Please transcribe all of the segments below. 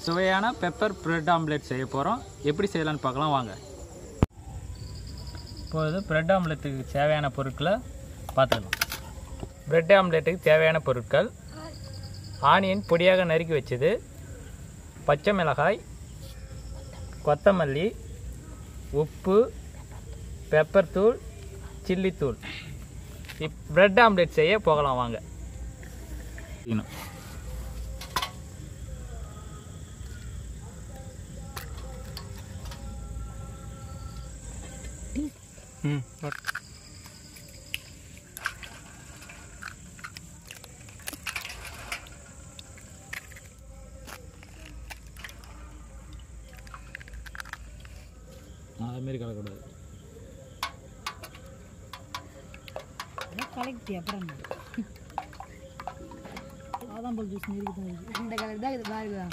சுவையான pepper bread omelette செய்ய போகிறோம் எப்படி செய்யலாம்னு பார்க்கலாம் வாங்க இப்பொழுது பிரெட் ஆம்லெட்டுக்கு தேவையான பொருட்களை பார்த்துக்கலாம் பிரெட் ஆம்லெட்டுக்கு தேவையான பொருட்கள் ஆனியன் பொடியாக நறுக்கி வச்சது பச்சை மிளகாய் கொத்தமல்லி உப்பு பெப்பர் தூள் சில்லி தூள் இப் பிரெட் ஆம்லெட் செய்ய போகலாம் வாங்க இன்னும் ம் அதுமாரி கலக்கூடாது கலெக்டி அப்புறம் பாதாம் பால் ஜூஸ் மாதிரி தான் இருக்கு இந்த கலர் தான் இது பாருங்க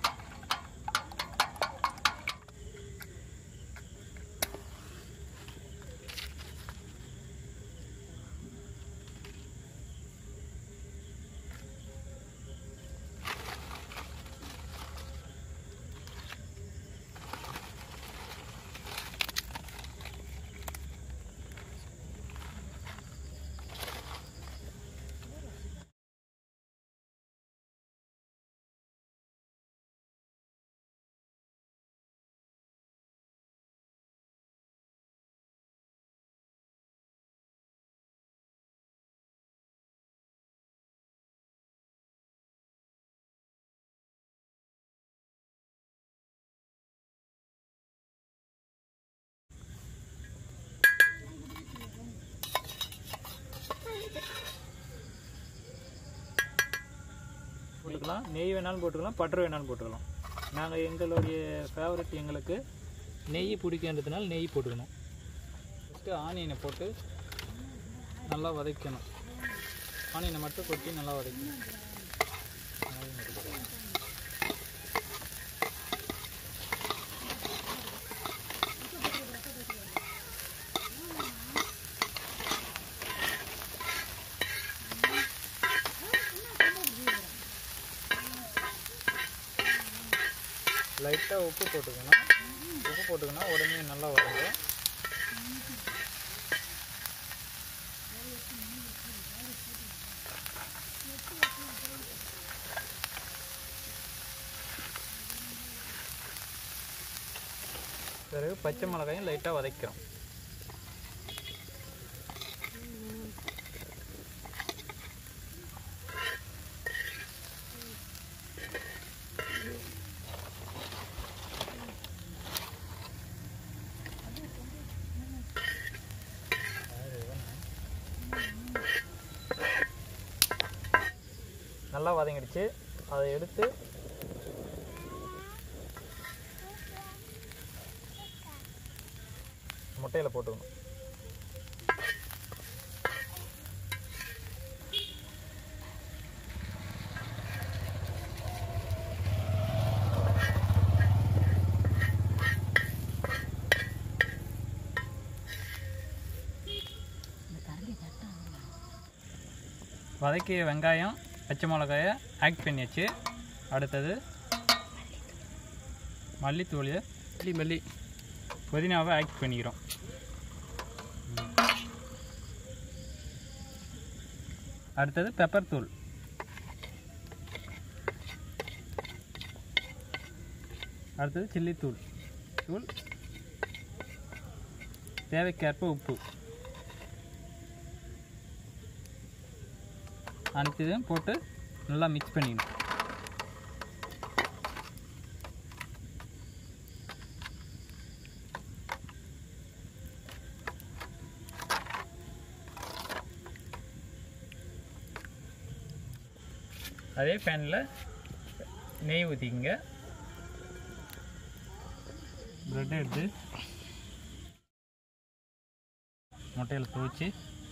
போட்டுக்கலாம் நெய் வேணாலும் போட்டுக்கலாம் பட்டர் வேணாலும் போட்டுக்கலாம் நாங்கள் எங்களுடைய ஃபேவரட் எங்களுக்கு நெய் பிடிக்கின்றதுனால நெய் போட்டுக்கணும் ஃபஸ்ட்டு ஆனியனை போட்டு நல்லா வதக்கணும் ஆனியனை மட்டும் கொட்டி நல்லா வதக்கணும் லைட்டாக உப்பு போட்டுக்கணும் உப்பு போட்டுக்கணும் உடனே நல்லா வருது பிறகு பச்சை மிளகாயும் லைட்டாக வதக்கிறோம் நல்லா வதங்கிடுச்சு அதை எடுத்து முட்டையில் போட்டுக்கணும் வதக்கிய வெங்காயம் பச்சை மிளகாயை ஆட் பண்ணியாச்சு அடுத்தது மல்லித்தூள் மல்லி மல்லி புதினாவை ஆட் பண்ணிக்கிறோம் அடுத்தது பெப்பர் தூள் அடுத்தது சில்லி தூள் தூள் தேவைக்கேற்ப உப்பு அனைத்தையும் போட்டு நல்லா மிக்ஸ் பண்ணிக்கணும் அதே பேனில் நெய் ஊற்றிக்கங்க ப்ரெட்டை எடுத்து முட்டையில் துவைச்சி